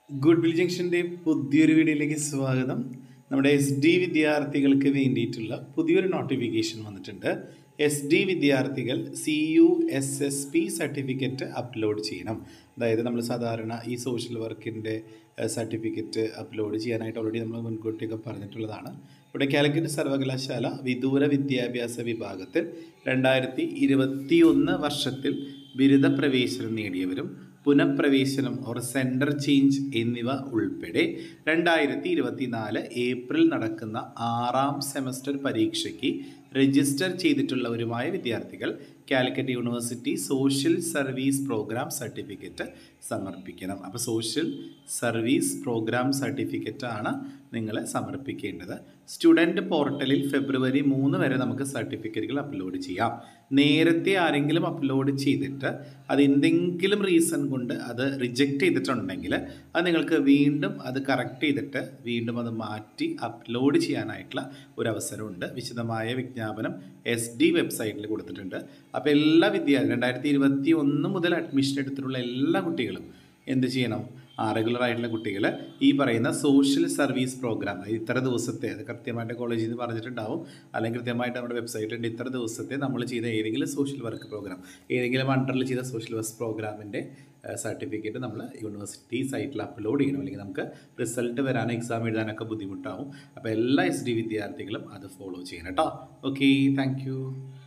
good will ജംഗ്ഷൻ്റെ പുതിയൊരു വീഡിയോയിലേക്ക് സ്വാഗതം നമ്മുടെ എസ് ഡി വിദ്യാർത്ഥികൾക്ക് വേണ്ടിയിട്ടുള്ള പുതിയൊരു നോട്ടിഫിക്കേഷൻ വന്നിട്ടുണ്ട് എസ് ഡി വിദ്യാർത്ഥികൾ C U S S P certificate upload ചെയ്യണം അതായത് നമ്മൾ സാധാരണ ഈ സോഷ്യൽ വർക്കിൻ്റെ സർട്ടിഫിക്കറ്റ് അപ്ലോഡ് ചെയ്യാനായിട്ട് ഓൾറെഡി നമ്മൾ മുൻകൂട്ടിയൊക്കെ പറഞ്ഞിട്ടുള്ളതാണ് ഇവിടെ കാലിക്കറ്റ് സർവകലാശാല വിദൂര വിദ്യാഭ്യാസ വിഭാഗത്തിൽ രണ്ടായിരത്തി ഇരുപത്തി ഒന്ന് വർഷത്തിൽ ബിരുദ പ്രവേശനം നേടിയവരും പുനഃപ്രവേശനം ഓർ സെൻറ്റർ ചേഞ്ച് എന്നിവ ഉൾപ്പെടെ രണ്ടായിരത്തി ഇരുപത്തിനാല് ഏപ്രിൽ നടക്കുന്ന ആറാം സെമസ്റ്റർ പരീക്ഷയ്ക്ക് രജിസ്റ്റർ ചെയ്തിട്ടുള്ളവരുമായ വിദ്യാർത്ഥികൾ Calicut university social service programme certificate സമർപ്പിക്കണം അപ്പോൾ സോഷ്യൽ സർവീസ് പ്രോഗ്രാം സർട്ടിഫിക്കറ്റ് ആണ് നിങ്ങൾ സമർപ്പിക്കേണ്ടത് സ്റ്റുഡൻറ്റ് പോർട്ടലിൽ ഫെബ്രുവരി മൂന്ന് വരെ നമുക്ക് സർട്ടിഫിക്കറ്റുകൾ അപ്ലോഡ് ചെയ്യാം നേരത്തെ ആരെങ്കിലും അപ്ലോഡ് ചെയ്തിട്ട് അത് എന്തെങ്കിലും റീസൺ കൊണ്ട് അത് റിജക്റ്റ് ചെയ്തിട്ടുണ്ടെങ്കിൽ അത് നിങ്ങൾക്ക് വീണ്ടും അത് കറക്റ്റ് ചെയ്തിട്ട് വീണ്ടും അത് മാറ്റി അപ്ലോഡ് ചെയ്യാനായിട്ടുള്ള ഒരു അവസരമുണ്ട് വിശദമായ വിജ്ഞാപനം എസ് ഡി വെബ്സൈറ്റിൽ കൊടുത്തിട്ടുണ്ട് അപ്പോൾ എല്ലാ വിദ്യാർത്ഥി രണ്ടായിരത്തി ഇരുപത്തി ഒന്ന് മുതൽ അഡ്മിഷൻ എടുത്തിട്ടുള്ള എല്ലാ കുട്ടികളും എന്ത് ചെയ്യണം ആ റെഗുലർ ആയിട്ടുള്ള കുട്ടികൾ ഈ പറയുന്ന സോഷ്യൽ സർവീസ് പ്രോഗ്രാം ഇത്ര ദിവസത്തെ അത് കൃത്യമായിട്ട് കോളേജിൽ നിന്ന് പറഞ്ഞിട്ടുണ്ടാവും അല്ലെങ്കിൽ കൃത്യമായിട്ട് നമ്മുടെ വെബ്സൈറ്റിൽ ഇത്ര ദിവസത്തെ നമ്മൾ ചെയ്ത ഏതെങ്കിലും സോഷ്യൽ വർക്ക് പ്രോഗ്രാം ഏതെങ്കിലും അണ്ടറിൽ ചെയ്ത സോഷ്യൽ വർക്ക് പ്രോഗ്രാമിൻ്റെ സർട്ടിഫിക്കറ്റ് നമ്മൾ യൂണിവേഴ്സിറ്റി സൈറ്റിൽ അപ്ലോഡ് ചെയ്യണം അല്ലെങ്കിൽ നമുക്ക് റിസൾട്ട് വരാൻ എക്സാം എഴുതാനൊക്കെ ബുദ്ധിമുട്ടാവും അപ്പോൾ എല്ലാ എസ് ഡി വിദ്യാർത്ഥികളും അത് ഫോളോ ചെയ്യണം കേട്ടോ ഓക്കെ താങ്ക്